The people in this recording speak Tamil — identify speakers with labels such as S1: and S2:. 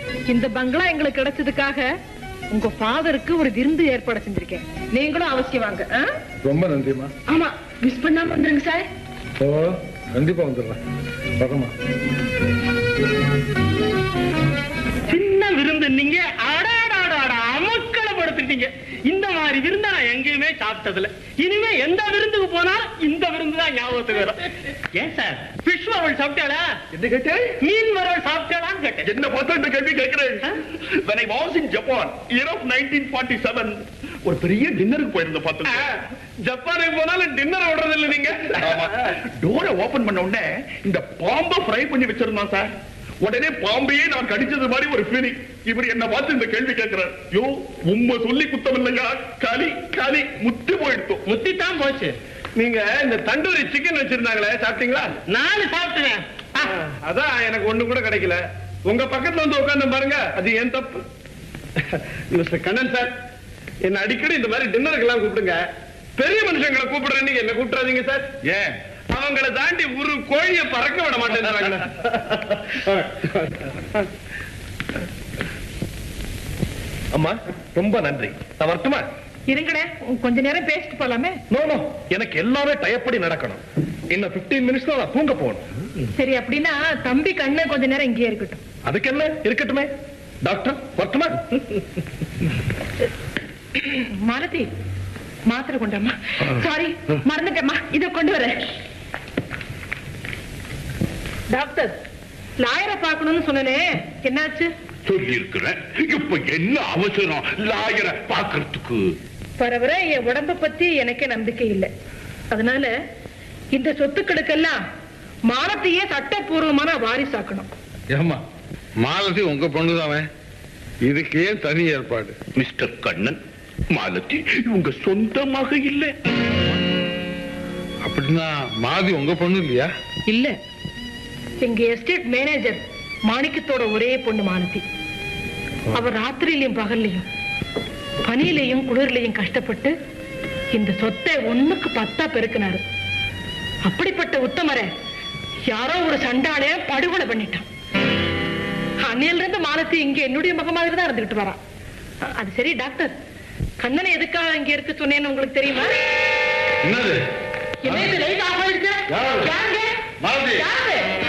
S1: இந்த பங்களா எங்களுக்கு கிடைச்சதுக்காக உங்க ஃபாதருக்கு ஒரு விருந்து ஏற்பாடு செஞ்சிருக்கேன் நீங்களும் அவசியம் வாங்க ஆ?
S2: ரொம்ப நன்றிம்மா
S1: ஆமா மிஸ் பண்ணாம வந்துருங்க சார்
S2: ஓ கண்டிப்பா வந்துடுறேன் வரமா
S3: சின்ன விருந்து நீங்க அடாடாடாடா அமக்களப்படுத்திட்டீங்க இந்த மாதிரி விருந்து நான் எங்கேயுமே சாப்பிட்டதில்ல இனிமே எந்த விருந்துக்கு போனாலும் இந்த விருந்து தான் ஞாபகத்துக்கு வரும் ஏன் சார் பிஷ் வறுவல் சாப்பிட்டாளா
S2: என்ன கேட்டேன்
S3: மீன் வறுவல் சாப்பிட்டாளான்னு கேட்டேன்
S4: என்ன பார்த்தா இந்த கேள்வி கேட்கிறேன் when I was in Japan year of 1947 ஒரு பெரிய டின்னருக்கு போயிருந்த பார்த்தேன்
S3: ஜப்பானுக்கு போனாலும் டின்னர் விடுறது இல்ல நீங்க
S4: டோரை ஓபன் பண்ண உடனே இந்த பாம்பை ஃப்ரை பண்ணி வச்சிருந்தான் சார் உடனே பாம்பையே நான் கடிச்சது மாதிரி ஒரு ஃபீலிங் இவர் என்ன பார்த்து இந்த கேள்வி கேட்கிறார் யோ உண்மை சொல்லி குத்தம் இல்லைங்க களி களி முத்தி போயிடுத்தோம்
S3: முத்தி தான் போச்சு
S5: நீங்க இந்த தண்டூரி சிக்கன் வச்சிருந்தாங்களே சாப்பிட்டீங்களா
S3: நாலு சாப்பிட்டுவேன்
S5: அதான் எனக்கு ஒண்ணு கூட கிடைக்கல உங்க பக்கத்துல வந்து உட்கார்ந்து பாருங்க அது ஏன் தப்பு மிஸ்டர் கண்ணன் சார் என்ன அடிக்கடி இந்த மாதிரி டின்னருக்கு எல்லாம் கூப்பிடுங்க பெரிய மனுஷங்களை கூப்பிடுற நீங்க என்ன கூப்பிடாதீங்க சார்
S4: ஏன்
S5: அவங்கள தாண்டி ஒரு கோழிய பறக்க விட மாட்டேங்கிறாங்க
S4: அம்மா ரொம்ப நன்றி நான் வரட்டுமா
S1: இருங்கடே கொஞ்ச நேரம் பேசிட்டு போலாமே
S4: நோ நோ எனக்கு எல்லாமே டயப்படி நடக்கணும் இன்னும் 15 மினிட்ஸ் தான் நான் தூங்க போகணும்
S1: சரி அப்படின்னா தம்பி கண்ணு கொஞ்ச நேரம் இங்கேயே இருக்கட்டும்
S4: அதுக்கு என்ன இருக்கட்டுமே டாக்டர் வரட்டுமா
S1: மாலதி மாத்திரை கொண்டாமா சாரி மறந்துட்டேம்மா இத கொண்டு வரேன் டாக்டர் லாயரை பார்க்கணும்னு சொன்னனே என்னாச்சு
S4: சொல்லி இருக்கிறேன் இப்ப என்ன அவசரம் லாயரை பாக்குறதுக்கு
S1: வர வர என் உடம்ப பத்தி எனக்கே நம்பிக்கை இல்லை அதனால இந்த சொத்துக்களுக்கெல்லாம் மானத்தையே சட்டப்பூர்வமான வாரிசாக்கணும்
S2: ஏமா மாலதி உங்க பொண்ணுதானே இதுக்கு ஏன் தனி ஏற்பாடு
S4: மிஸ்டர் கண்ணன் மாலதி இவங்க சொந்தமாக இல்லை
S2: அப்படின்னா மாதி உங்க பொண்ணு இல்லையா
S1: இல்ல எங்க எஸ்டேட் மேனேஜர் மாணிக்கத்தோட ஒரே பொண்ணு மாலதி அவர் ராத்திரியிலையும் பகல்லையும் பனியிலையும் குளிர்லையும் கஷ்டப்பட்டு இந்த சொத்தை ஒண்ணுக்கு பத்தா பெருக்கினாரு அப்படிப்பட்ட உத்தமரை யாரோ ஒரு சண்டாளைய படுகொலை பண்ணிட்டான் அன்னையில இருந்து மாலத்தி இங்க என்னுடைய மக மாதிரி தான் இருந்துகிட்டு வரா அ- அது சரி டாக்டர் கண்ணனை எதுக்காக இங்க இருக்க சொன்னேன்னு உங்களுக்கு தெரியுமா
S2: என்னது
S1: என்ன இது லைட் ஆஃப் ஆயிடுச்சு
S2: யாரு?
S1: யாருங்க
S2: மாலதி
S1: யாரு